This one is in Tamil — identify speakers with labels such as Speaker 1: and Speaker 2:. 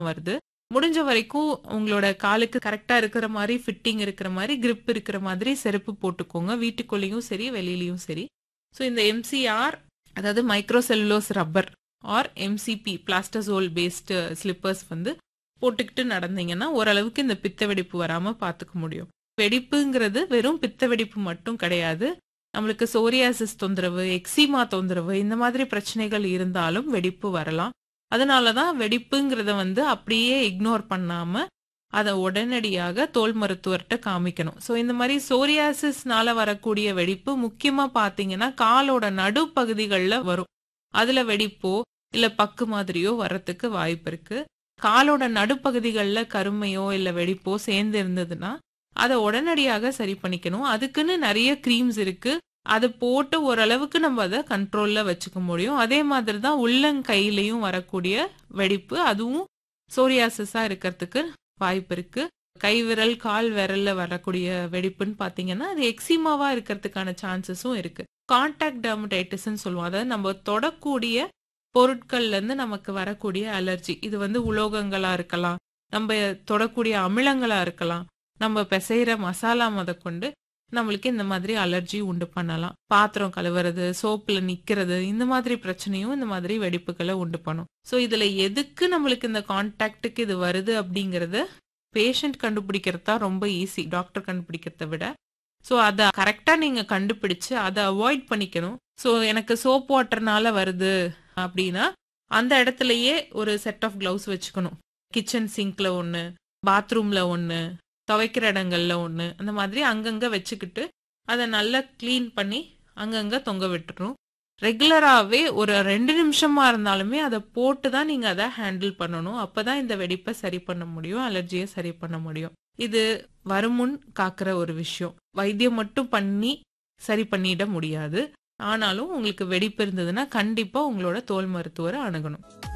Speaker 1: வருது முடிஞ்ச வரைக்கும் உங்களோட காலுக்கு கரெக்டா இருக்கிற மாதிரி ஃபிட்டிங் இருக்கிற மாதிரி grip இருக்கிற மாதிரி செருப்பு போட்டுக்கோங்க வீட்டுக்குள்ளேயும் சரி வெளியிலயும் சரி ஸோ இந்த எம்சிஆர் அதாவது microcellulose rubber R MCP plastisol based slippers வந்து போட்டுக்கிட்டு நடந்தீங்கன்னா ஓரளவுக்கு இந்த பித்த வெடிப்பு வராம பார்த்துக்க முடியும் வெடிப்புங்கிறது வெறும் பித்த வெடிப்பு மட்டும் கிடையாது நம்மளுக்கு சோரியாசிஸ் தொந்தரவு எக்ஸிமா தொந்தரவு இந்த மாதிரி பிரச்சனைகள் இருந்தாலும் வெடிப்பு வரலாம் அதனால தான் வெடிப்புங்கிறத வந்து அப்படியே இக்னோர் பண்ணாம அதை உடனடியாக தோல் மருத்துவர்கிட்ட காமிக்கணும் ஸோ இந்த மாதிரி சோரியாசிஸ்னால வரக்கூடிய வெடிப்பு முக்கியமா பார்த்தீங்கன்னா காலோட நடுப்பகுதிகளில் வரும் அதுல வெடிப்போ இல்ல பக்கு மாதிரியோ வரத்துக்கு வாய்ப்பு இருக்கு காலோட நடுப்பகுதிகளில் கருமையோ இல்ல வெடிப்போ சேர்ந்து இருந்ததுன்னா அதை உடனடியாக சரி பண்ணிக்கணும் அதுக்குன்னு நிறைய க்ரீம்ஸ் இருக்கு அதை போட்டு ஓரளவுக்கு நம்ம அதை கண்ட்ரோல்ல வச்சுக்க முடியும் அதே மாதிரி தான் உள்ளங்கையிலையும் வரக்கூடிய வெடிப்பு அதுவும் சோரியாசிஸா இருக்கிறதுக்கு வாய்ப்பு இருக்கு கை விரல் கால் விரல்ல வரக்கூடிய வெடிப்புன்னு பாத்தீங்கன்னா அது எக்ஸிமாவா இருக்கிறதுக்கான சான்சஸும் இருக்கு கான்டாக்ட் டெர்மடைட்டிஸ்ன்னு சொல்லுவோம் அதாவது நம்ம தொடக்கூடிய பொருட்கள்ல இருந்து நமக்கு வரக்கூடிய அலர்ஜி இது வந்து உலோகங்களா இருக்கலாம் நம்ம தொடக்கூடிய அமிலங்களா இருக்கலாம் நம்ம பிசைகிற மசாலா முத கொண்டு நம்மளுக்கு இந்த மாதிரி அலர்ஜி உண்டு பண்ணலாம் பாத்திரம் கழுவுறது சோப்புல நிக்கிறது இந்த மாதிரி பிரச்சனையும் இந்த மாதிரி வெடிப்புகளை உண்டு பண்ணும் ஸோ இதுல எதுக்கு நம்மளுக்கு இந்த கான்டாக்டுக்கு இது வருது அப்படிங்கறத பேஷண்ட் கண்டுபிடிக்கிறது தான் ரொம்ப ஈஸி டாக்டர் கண்டுபிடிக்கிறத விட ஸோ அதை கரெக்டாக நீங்கள் கண்டுபிடிச்சு அதை அவாய்ட் பண்ணிக்கணும் ஸோ எனக்கு சோப் வாட்டர்னால வருது அப்படின்னா அந்த இடத்துலயே ஒரு செட் ஆஃப் க்ளவுஸ் வச்சுக்கணும் கிச்சன் சிங்க்ல ஒன்று பாத்ரூம்ல ஒன்று துவைக்கிற இடங்கள்ல ஒன்று அந்த மாதிரி அங்கங்கே வச்சுக்கிட்டு அதை நல்லா க்ளீன் பண்ணி அங்கங்கே தொங்க விட்டுறணும் ரெகுலராகவே ஒரு ரெண்டு நிமிஷமா இருந்தாலுமே அதை போட்டு தான் நீங்கள் அதை ஹேண்டில் பண்ணணும் அப்போ தான் இந்த வெடிப்பை சரி பண்ண முடியும் அலர்ஜியை சரி பண்ண முடியும் இது வருமுன் காக்கிற ஒரு விஷயம் வைத்தியம் மட்டும் பண்ணி சரி பண்ணிட முடியாது ஆனாலும் உங்களுக்கு வெடிப்பு இருந்ததுன்னா கண்டிப்பா உங்களோட தோல் மருத்துவரை அணுகணும்